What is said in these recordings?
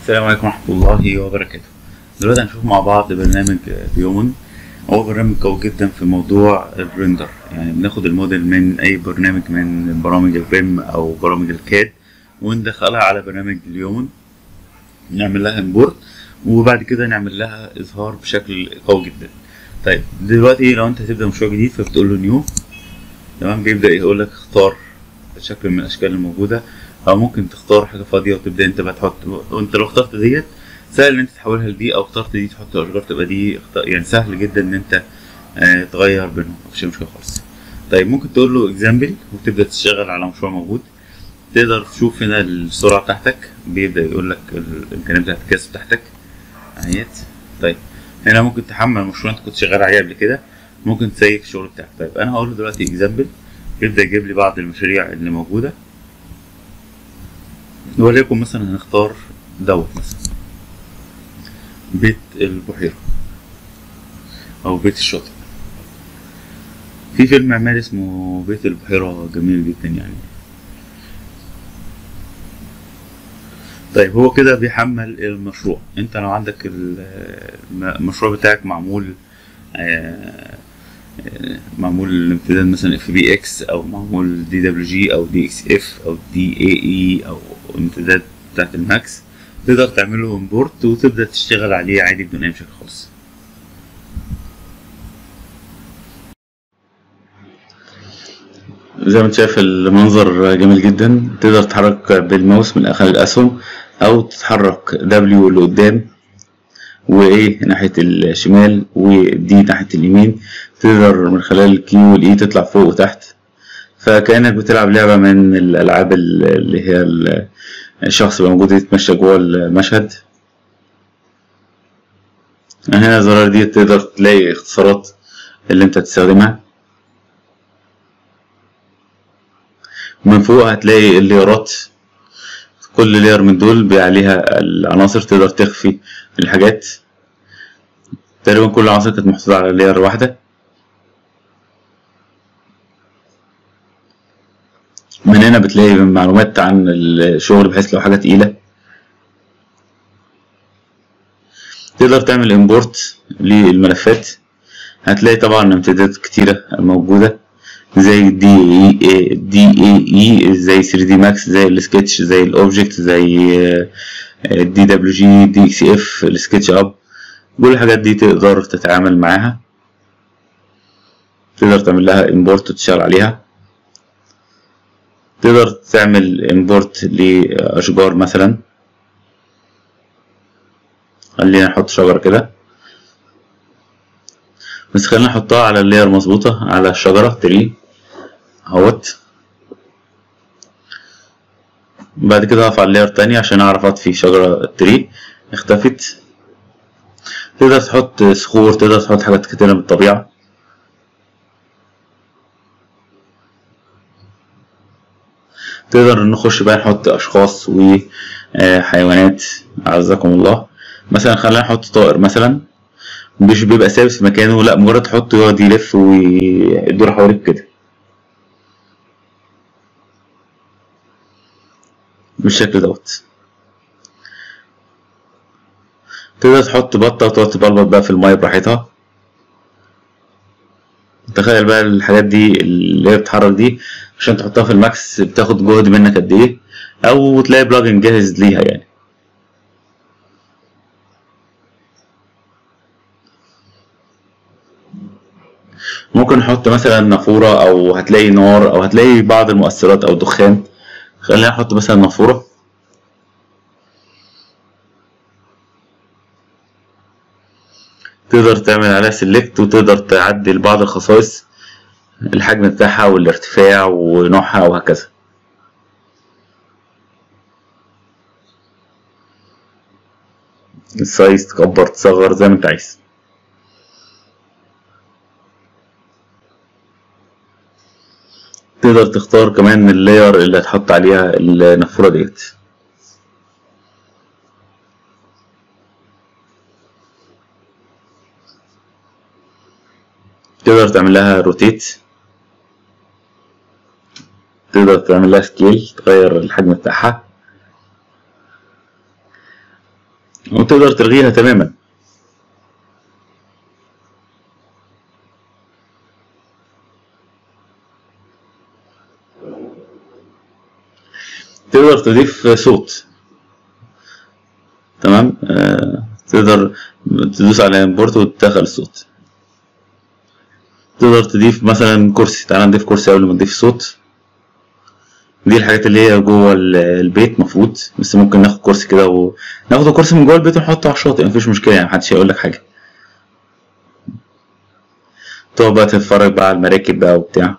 السلام عليكم ورحمة الله وبركاته دلوقتي هنشوف مع بعض برنامج بيومن هو برنامج قوي جدا في موضوع الريندر يعني بناخد الموديل من أي برنامج من برامج البيم أو برامج الكاد وندخلها على برنامج اليومن نعمل لها امبورت وبعد كده نعمل لها إظهار بشكل قوي جدا طيب دلوقتي لو أنت هتبدأ مشروع جديد فبتقول له نيو تمام بيبدأ يقول لك اختار شكل من الأشكال الموجودة او ممكن تختار حاجه فاضيه وتبدا انت بقى تحط وانت لو اخترت ديت سهل ان انت تحولها لدي او اخترت دي تحط اشجار تبقى دي يعني سهل جدا ان انت آه تغير بينهم مفيش مشكله خالص طيب ممكن تقول له اكزامبل وتبدا تشتغل على مشروع موجود تقدر تشوف هنا السرعه بتاعتك بيبدا يقول لك الامكانيات بتاعت الكاس بتاعتك اهيت طيب هنا ممكن تحمل مشروع انت كنت شغال عليه قبل كده ممكن تسيف الشغل بتاعك طيب انا هقول له دلوقتي اكزامبل يبدا يجيب لي بعض المشاريع اللي موجوده وليكن مثلا هنختار دوت مثلا بيت البحيرة أو بيت الشاطئ في فيلم معماري اسمه بيت البحيرة جميل جدا يعني طيب هو كده بيحمل المشروع انت لو عندك المشروع بتاعك معمول معمول الامتداد مثلا اف بي اكس او معمول دي دبليو جي او دي اكس اف او دي اي اي او امتداد بتاعت الماكس تقدر تعمله امبورت وتبدا تشتغل عليه عادي بدون اي مشاكل خالص زي ما انت شايف المنظر جميل جدا تقدر تتحرك بالماوس من اخر الاسهم او تتحرك دبليو لقدام وايه ناحية الشمال ودي ناحية اليمين تقدر من خلال الكيو والاي تطلع فوق وتحت فكأنك بتلعب لعبة من الألعاب اللي هي الشخص اللي موجود يتمشى جوه المشهد هنا الزرار دي تقدر تلاقي اختصارات اللي انت تستخدمها من فوق هتلاقي الليرات كل لير من دول عليها العناصر تقدر تخفي الحاجات تقريبا كل العناصر كانت محطوطة على لير واحدة من هنا بتلاقي معلومات عن الشغل بحيث لو حاجة تقيلة تقدر تعمل امبورت للملفات هتلاقي طبعا امتدادات كتيرة موجودة زي دي اي دي اي اي زي 3 دي ماكس زي السكتش زي الاوبجكت زي دي دبليو جي دي اكس اف السكتش اب كل الحاجات دي تقدر تتعامل معاها تقدر تعمل لها امبورت وتشتغل عليها تقدر تعمل امبورت لاشجار مثلا خلينا نحط شجرة كده بس خلينا نحطها على اللاير مظبوطة على الشجرة تري اهوت بعد كده هقف على اللاير تاني عشان اعرف اطفي شجرة تري اختفت تقدر تحط صخور تقدر تحط حاجات كتيرة من الطبيعة تقدر نخش بقى نحط اشخاص وحيوانات اعزكم الله مثلا خلينا نحط طائر مثلا مش بيبقى ثابت في مكانه لا مجرد تحطه يقعد يلف ويدور حواليك كده بالشكل دوت تقدر تحط بطة وتقعد تبلبط بقى في المية براحتها تخيل بقى الحاجات دي اللي هي بتتحرك دي عشان تحطها في الماكس بتاخد جهد منك قد ايه او تلاقي بلجن جاهز ليها يعني ممكن نحط مثلا نافورة او هتلاقي نار او هتلاقي بعض المؤثرات او دخان خلينا نحط مثلا نافورة تقدر تعمل عليها سيلكت وتقدر تعدل بعض الخصائص الحجم بتاعها والارتفاع ونوعها وهكذا السايز تكبر تصغر زي ما انت عايز تقدر تختار كمان اللاير اللي هتحط عليها النافورة ديت تقدر تعمل لها روتيت تقدر تعمل لها سكيل تغير الحجم بتاعها وتقدر تلغيها تماما تقدر تضيف صوت تمام آه تقدر تدوس على امبورت وتدخل الصوت تقدر تضيف مثلا كرسي تعالى نضيف كرسي قبل ما نضيف صوت دي الحاجات اللي هي جوه ال- البيت مفروض بس ممكن ناخد كرسي كده و... ناخد كرسي من جوه البيت ونحطه على الشاطئ مفيش مشكلة يعني محدش هيقول لك حاجة تقعد بقى تتفرج بقى على المراكب بقى وبتاع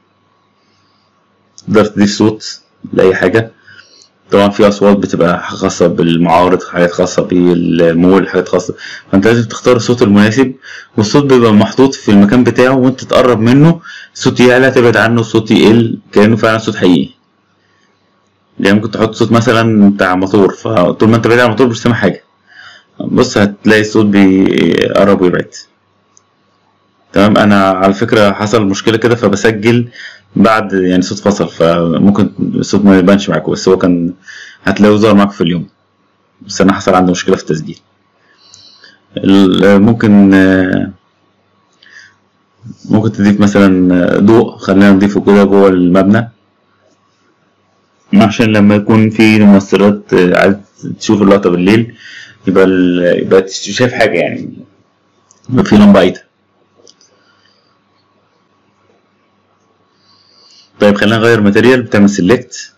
تقدر تضيف صوت لأي حاجة طبعا في أصوات بتبقى خاصة بالمعارض حاجات خاصة بالمول حاجات خاصة فأنت لازم تختار الصوت المناسب والصوت بيبقى محطوط في المكان بتاعه وأنت تقرب منه الصوت يعلى تبعد عنه الصوت يقل كأنه فعلا صوت حقيقي يعني ممكن تحط صوت مثلا بتاع موتور فطول ما انت بعيد عن الموتور مش سامع حاجة بص هتلاقي الصوت بيقرب ويبعد تمام انا على فكرة حصل مشكلة كده فبسجل بعد يعني صوت فصل فممكن الصوت ما يبانش معاكم بس هو كان هتلاقيه ظهر معاكم في اليوم بس انا حصل عندي مشكلة في التسجيل ال- ممكن آه، ممكن تضيف مثلا ضوء خلينا نضيفه كده جوه المبنى عشان لما يكون في مؤثرات آه، عايز تشوف اللقطة بالليل يبقى ال... يبقى شايف حاجة يعني يبقى في لمبة عايدة طيب خلينا نغير ماتيريال بتعمل سيلكت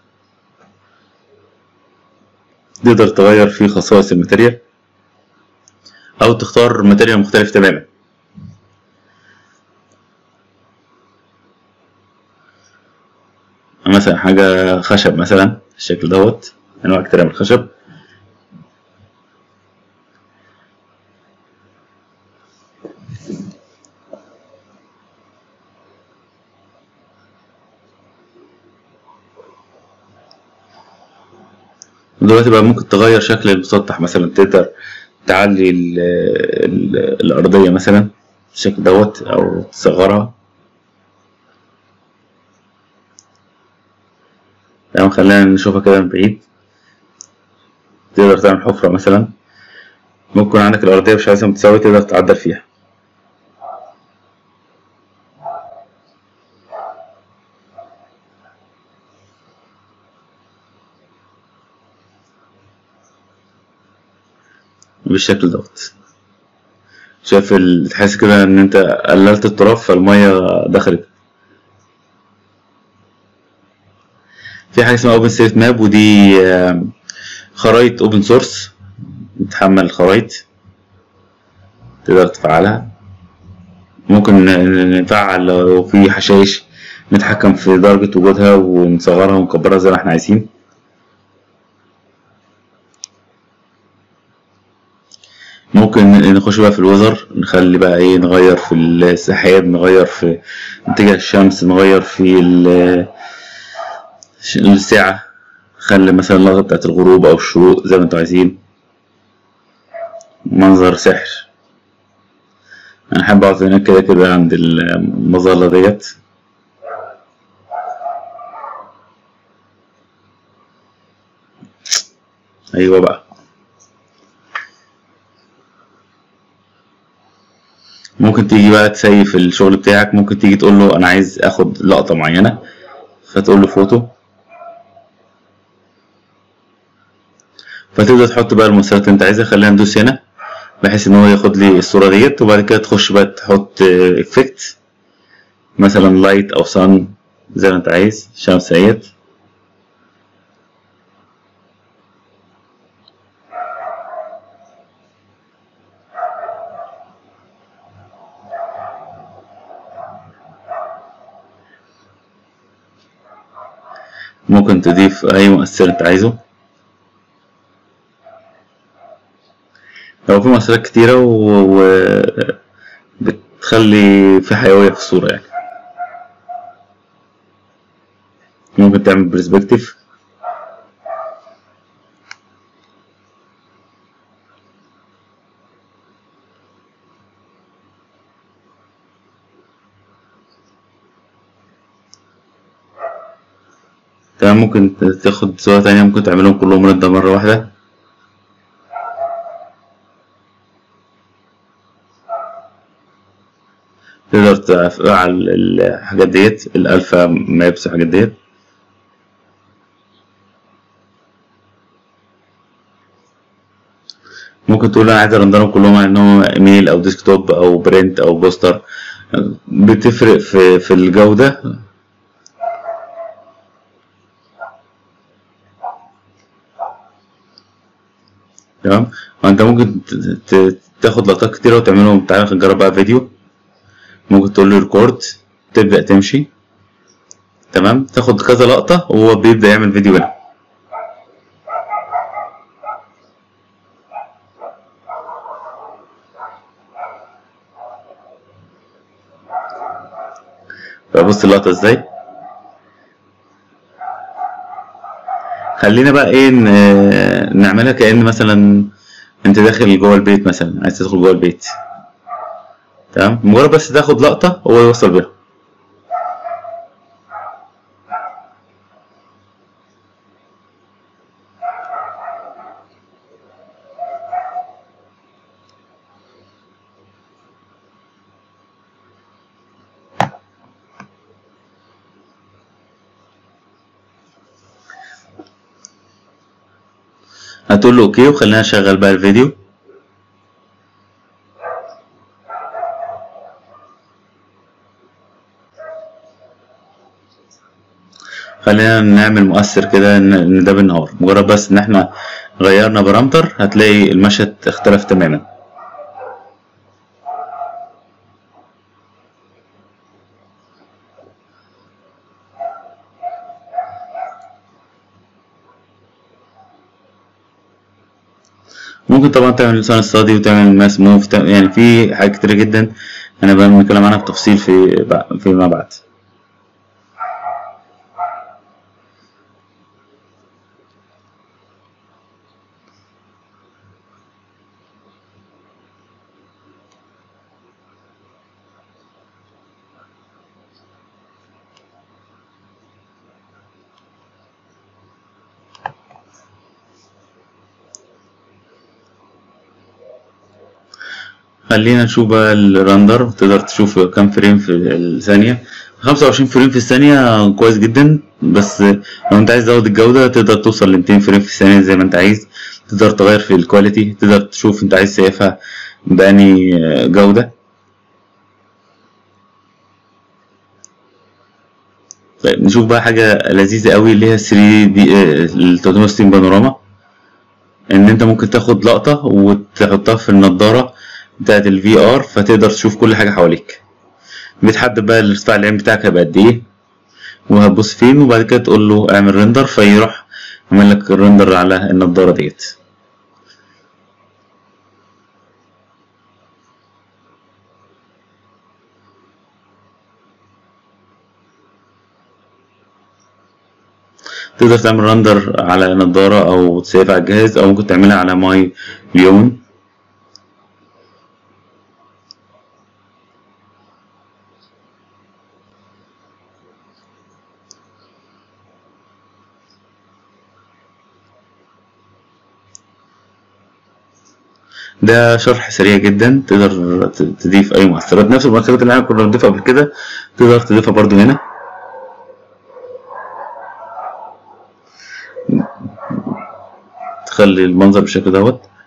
تقدر تغير في خصائص الماتيريال أو تختار ماتيريال مختلف تماما مثلا حاجة خشب مثلا الشكل دوت أنواع كتيرة من الخشب دلوقتي بقى ممكن تغير شكل المسطح مثلا تقدر تعلي ال ال الأرضية مثلا بالشكل دوت أو تصغرها تمام خلينا نشوفها كده من بعيد تقدر تعمل حفرة مثلا ممكن عندك الأرضية مش عايزها متساوية تقدر تعدل فيها بالشكل دوت شايف ال- تحس كده ان انت قللت التراب فالمية دخلت في حاجة اسمها اوبن ستريت ماب ودي آم، خرايط اوبن سورس بتحمل الخرايط تقدر تفعلها ممكن ن- نفعل لو في حشائش نتحكم في درجة وجودها ونصغرها ونكبرها زي ما احنا عايزين ممكن نخش بقى في الوزر نخلي بقى ايه نغير في السحاب نغير في اتجاه الشمس نغير في ال- الساعة خلي مثلا اللغة بتاعت الغروب أو الشروق زي ما انتوا عايزين منظر سحر أنا أحب أقعد هناك كده كده عند المظلة ديت أيوة بقى ممكن تيجي بقى تسيف الشغل بتاعك ممكن تيجي تقول له أنا عايز آخد لقطة معينة فتقول له فوتو فتبدأ تحط بقى المؤثرات اللي انت عايزها خلينا ندوس هنا بحيث ان هو ياخد لي الصورة ديت وبعد كده تخش بقى تحط افكت مثلا لايت او سان زي ما انت عايز شمس اهيت ممكن تضيف اي مؤثر انت عايزه لو في مؤثرات كتيرة و... و... بتخلي في حيوية في الصورة يعني ممكن تعمل برسبكتيف تمام ممكن تاخد صورة تانية ممكن تعملهم كلهم ردة مرة واحدة تقدر تفعل الحاجات ديت الالفا مابس والحاجات ديت ممكن تقول انا عايز ارندرهم كلهم على انهم ايميل او ديسكتوب او برنت او بوستر بتفرق في في الجوده تمام وانت ممكن ت- ت- تاخد لقطات كتيرة وتعملهم تعالى نجرب بقى فيديو ممكن تقول له ريكورد تبدأ تمشي تمام تاخد كذا لقطة وهو بيبدأ يعمل فيديو هنا فبص اللقطة ازاي خلينا بقى ايه ن- نعملها كأن مثلا انت داخل جوه البيت مثلا عايز تدخل جوه البيت تمام مجرد بس تاخد لقطة هو يوصل بيها هتقول له اوكي وخلينا نشغل بقى الفيديو خلينا نعمل مؤثر كده ان إن ده بالنهار مجرد بس ان احنا غيرنا بارامتر هتلاقي المشهد اختلف تماما ممكن طبعا تعمل لسان ستادي وتعمل ماس موف يعني في حاجات كتيرة جدا انا بقى بنتكلم عنها بتفصيل في فيما بعد خلينا نشوف بقى الرندر تقدر تشوف كام فريم في الثانية 25 فريم في الثانية كويس جدا بس لو انت عايز تزود الجودة تقدر توصل ل 200 فريم في الثانية زي ما انت عايز تقدر تغير في الكواليتي تقدر تشوف انت عايز شايفها بأني جودة طيب نشوف بقى حاجة لذيذة قوي اللي هي 3 دي ال 360 بانوراما ان انت ممكن تاخد لقطة وتحطها في النضارة بتاعت الفي ار فتقدر تشوف كل حاجة حواليك بتحدد بقى الارتفاع العين بتاعك هيبقى قد ايه وهتبص فين وبعد كده تقول له اعمل ريندر فيروح يعمل لك الريندر على النضارة ديت تقدر تعمل رندر على نضارة أو تسيف على الجهاز أو ممكن تعملها على ماي ليون ده شرح سريع جدا تقدر تضيف أي مؤثرات نفس المؤثرات اللي احنا كنا بنضيفها قبل كده تقدر تضيفها برضو هنا تخلي المنظر بالشكل دوت